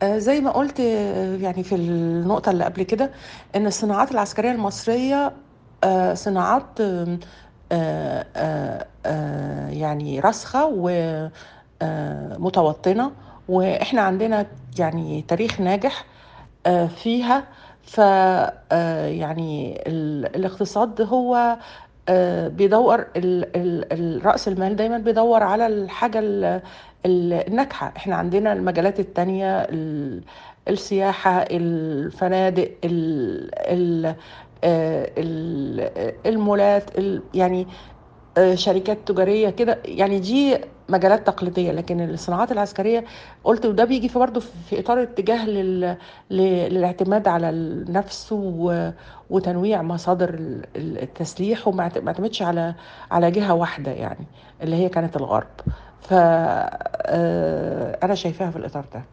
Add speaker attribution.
Speaker 1: آه، زي ما قلت آه، يعني في النقطة اللي قبل كده إن الصناعات العسكرية المصرية آه، صناعات آم، آه، آه، آه، يعني راسخة ومتوطنة وإحنا عندنا يعني تاريخ ناجح آه، فيها ف آه، يعني ال- الاقتصاد هو آه، بيدور ال- ال- ال- رأس المال دايما بيدور على الحاجة ال- ال- الناجحة احنا عندنا المجالات التانية ال- السياحة الفنادق ال- ال- آه، ال- المولات ال- يعني آه، شركات تجارية كده يعني دي مجالات تقليدية لكن الصناعات العسكرية قلت وده بيجي في برضه في إطار اتجاه لل... ل- للاعتماد على النفس و... وتنويع مصادر ال- ال- التسليح وما اعت- ما اعتمدش على على جهة واحدة يعني اللي هي كانت الغرب ف آه، أنا شايفاها في الإطار ده